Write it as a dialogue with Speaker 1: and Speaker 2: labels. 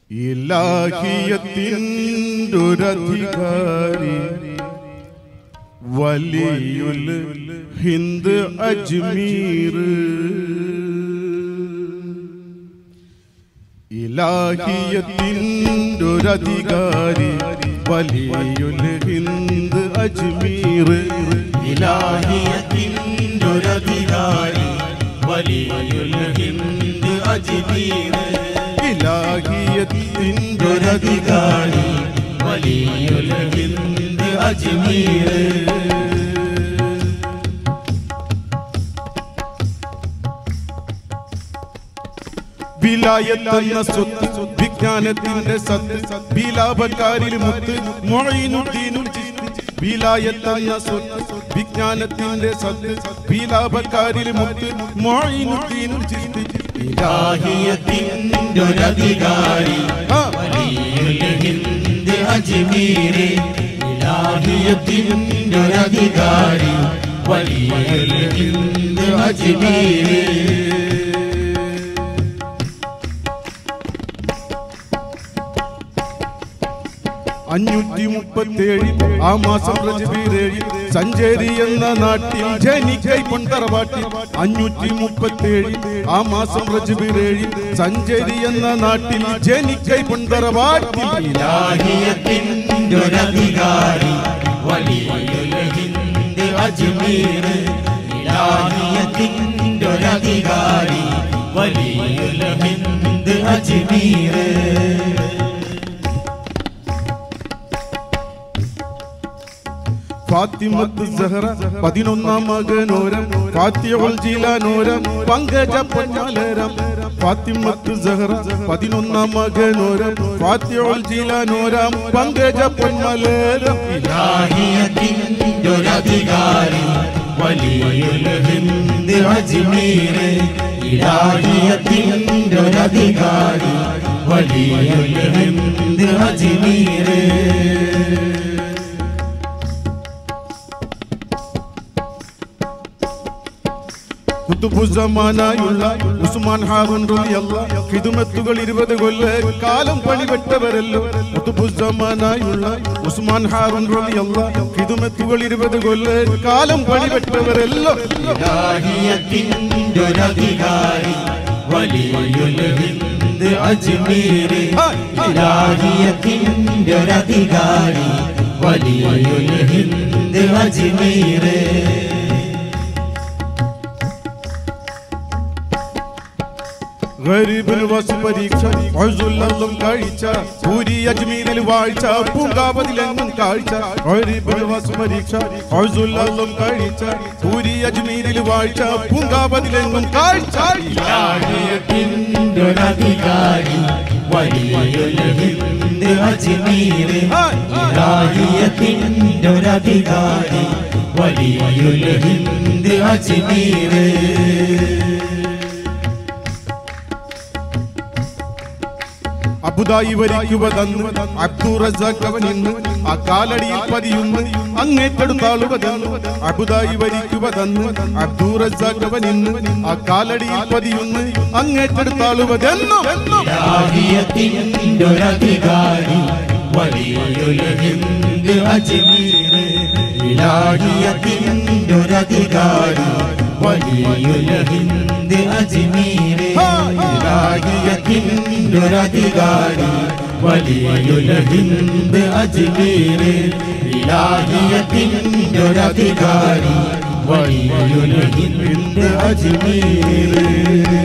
Speaker 1: ഇലാഹിയത്തിൻ്റൊരധികാരി വലിയുൽ ഹിന്ദ് അജ്മീർ ഇലാഹിയത്തിൻ്റൊരധികാരി വലിയുൽ ഹിന്ദ് അജ്മീർ
Speaker 2: ഇലാഹിയത്തിൻ്റൊരധികാരി വലിയുൽ ഹിന്ദ് അജ്മീർ
Speaker 1: ഇലാഹിയത്തിൻ്റൊരധികാരി
Speaker 2: വലിയുൽ ഹിന്ദ് അജ്മീർ
Speaker 1: വിലായത്തെന്ന സ്വത്ത് വിജ്ഞാനത്തിന്റെ സത്ത് വിലാപക്കാരിൽ മുത്ത് മൊഴീനുദ്ദീനുൽ ചിസ്തി വിലായത്തെന്ന സ്വത്ത് വിജ്ഞാനത്തിന്റെ സത്ത് വിലാപക്കാരിൽ മുത്ത് മൊഴീനുദ്ദീനുൽ ചിസ്തി
Speaker 2: ഇലാഹിയത്തിൻ്റൊരധികാരി
Speaker 1: ആ,
Speaker 2: വലിയുൽ ഹിന്ദ് അജ്മീർ ഇലാഹിയത്തിൻ്റൊരധികാരി വലിയുൽ ഹിന്ദ് അജ്മീർ
Speaker 1: അഞ്ഞൂറ്റി മുപ്പത്തേഴ് ആ മാസം രജബീരേഴ് സഞ്ചേരി എന്ന നാട്ടിൽ ജനിക്കൈ പൊന്തറവാട്ടിൽ അഞ്ഞൂറ്റി മുപ്പത്തേഴ് ആ മാസം രജബീരേഴ് സഞ്ചേരി എന്ന നാട്ടിൽ ജനിക്കൈ പൊന്തറവാട്ടിൽ
Speaker 2: ഇലാഹിയത്തിൻ്റൊരധികാരി വലിയുൽ ഹിന്ദ് അജ്മീർ ഇലാഹിയത്തിൻ്റൊരധികാരി വലിയുൽ ഹിന്ദ് അജ്മീർ
Speaker 1: ഫാത്തിമത്ത് സഹറ പതിനൊന്നാം മകനോരം ഫാത്തിയുൽ ജിലാനോരം പങ്കജ പൊന്മലരം ഫാത്തിമത്ത് സഹറ പതിനൊന്നാം മകനോരം ഫാത്തിയുൽ ജിലാനോരം പങ്കജ പൊന്മലരം
Speaker 2: ഇലാഹിയത്തിൻ്റൊരധികാരി വലിയുൽ ഹിന്ദ് അജ്മീർ ഇലാഹിയത്തിൻ്റൊരധികാരി വലിയുൽ ഹിന്ദ് അജ്മീർ
Speaker 1: കുത്തുബുസമാനായുള്ള ഉസ്മാൻ ഹാറൂൻ റളിയല്ല ഹിദുമത്തുകൾ ഇരുപത് കൊല്ല കാലം പണിപെട്ടവരല്ലോ കുത്തുബുസമാനായുള്ള ഉസ്മാൻ ഹാറൂൻ റളിയല്ല ഹിദുമത്തുകൾ ഇരുപത് കൊല്ല കാലം പണിപെട്ടവരല്ലോ
Speaker 2: ഇലാഹിയത്തിൻ്റൊരധികാരി വലിയുൽ ഹിന്ദ് അജ്മീർ ഇലാഹിയത്തിൻ്റൊരധികാരി വലിയുൽ ഹിന്ദ് അജ്മീർ
Speaker 1: ഗരീബിന് വസ് പരീക്ഷ വഴുതുള്ളതും കാഴ്ച പൂരി അജ്മീരിൽ വാഴ്ച പൂങ്കാവതിലെങ്ങും കാഴ്ച ഗരീബിന് വസ് പരീക്ഷ വഴുതുള്ളതും കാഴ്ച പൂരി അജ്മീരിൽ വാഴ്ച പൂങ്കാവതിലെങ്ങും കാഴ്ച
Speaker 2: ഇലാഹിയത്തിൻ്റൊരധികാരി വലിയുൽ ഹിന്ദ് അജ്മീർ ഇലാഹിയത്തിൻ്റൊരധികാരി വലിയുൽ ഹിന്ദ് അജ്മീർ
Speaker 1: അബുദായി വരിക്കുക തന്ന് അബ്ദുർ റസാഖ് അവൻ ഇന്ന് ആ കാലടിയിൽ പതിയുന്നു അങ്ങേറ്റെടുത്താളുവതെന്ന് അബുദായി വരിക്കുക തന്ന് അബ്ദുർ റസാഖ് അവൻ ഇന്ന് ആ കാലടിയിൽ പതിയുന്നു അങ്ങേറ്റെടുത്താളുവതെന്നും
Speaker 2: ഇലാഹിയത്തിൻ്റൊരധികാരി വലിയുൽ ഹിന്ദ് അജ്മീർ ഇലാഹിയത്തിൻ്റൊരധികാരി വലിയുൽ ഹിന്ദ് അജ്മീർ ഇലാഹിയത്തിൻ്റൊരധികാരി വലിയുൽ ഹിന്ദ് അജ്മീർ ഇലാഹിയത്തിൻ്റൊരധികാരി വലിയുൽ ഹിന്ദ് അജ്മീർ